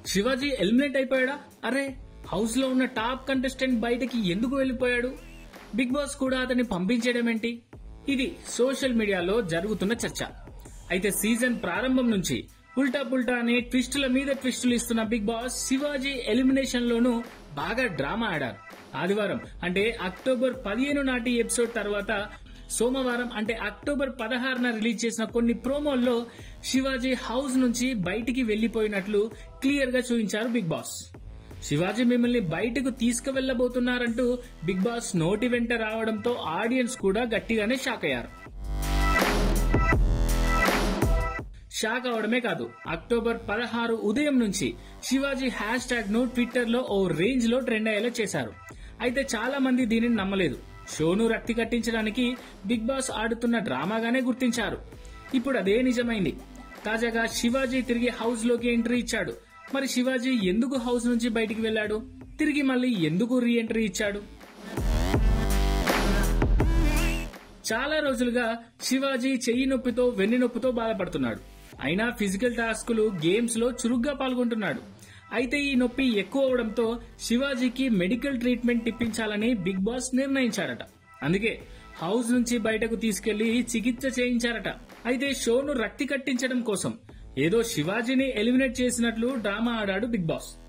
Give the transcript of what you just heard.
Shivaji eliminate అయిపోయాడా అరే house లో ఉన్న టాప్ కంటెస్టెంట్ బయటకి ఎందుకు వెళ్లిపోయాడు బిగ్ బాస్ కూడా అతన్ని పంపించేయడం ఏంటి ఇది సోషల్ మీడియాలో జరుగుతున్న చర్చ అయితే సీజన్ ప్రారంభం నుంచి ఉల్టా పుల్టా అని ట్విస్టుల మీద ట్విస్టులు ఇస్తున్న బిగ్ బాస్ శివాజీ ఎలిమినేషన్ లోనూ బాగా డ్రామా ఆడారు ఆదివారం అంటే అక్టోబర్ పదిహేను నాటి ఎపిసోడ్ తర్వాత సోమవారం అంటే అక్టోబర్ పదహారున రిలీజ్ చేసిన కొన్ని ప్రోమోల్లో శివాజీ హౌస్ నుంచి బయటికి వెళ్లిపోయినట్లు క్లియర్ గా చూపించారు బిగ్ బాస్ శివాజీ మిమ్మల్ని బయటకు తీసుకువెళ్లబోతున్నారంటూ బిగ్ బాస్ నోటి వెంట రావడంతో ఆడియన్స్ కూడా గట్టిగానే షాక్ అయ్యారు షాక్ అవడమే కాదు అక్టోబర్ పదహారు ఉదయం నుంచి శివాజీ హ్యాష్ ట్యాగ్ ను ట్విట్టర్ లో ఓ రేంజ్ లో ట్రెండ్ అయ్యేలా చేశారు అయితే చాలా మంది దీనిని నమ్మలేదు షోను రక్తి కట్టించడానికి బిగ్ బాస్ ఆడుతున్న డ్రామాగానే గుర్తించారు ఇప్పుడు అదే నిజమైంది తాజాగా శివాజీ తిరిగి హౌస్ లోకి ఎంట్రీ ఇచ్చాడు మరి శివాజీ ఎందుకు హౌస్ నుంచి బయటికి వెళ్లాడు తిరిగి మళ్ళీ ఎందుకు రీ ఎంట్రీ ఇచ్చాడు చాలా రోజులుగా శివాజీ చెయ్యి నొప్పితో వెన్ను నొప్పితో బాధపడుతున్నాడు అయినా ఫిజికల్ టాస్కులు గేమ్స్ లో చురుగ్గా పాల్గొంటున్నాడు అయితే ఈ నొప్పి ఎక్కువ అవడంతో శివాజీకి మెడికల్ ట్రీట్మెంట్ ఇప్పించాలని బిగ్ బాస్ నిర్ణయించారట అందుకే హౌస్ నుంచి బయటకు తీసుకెళ్లి చికిత్స చేయించారట అయితే షోను రక్తి కట్టించడం కోసం ఏదో శివాజీని ఎలిమినేట్ చేసినట్లు డ్రామా ఆడాడు బిగ్ బాస్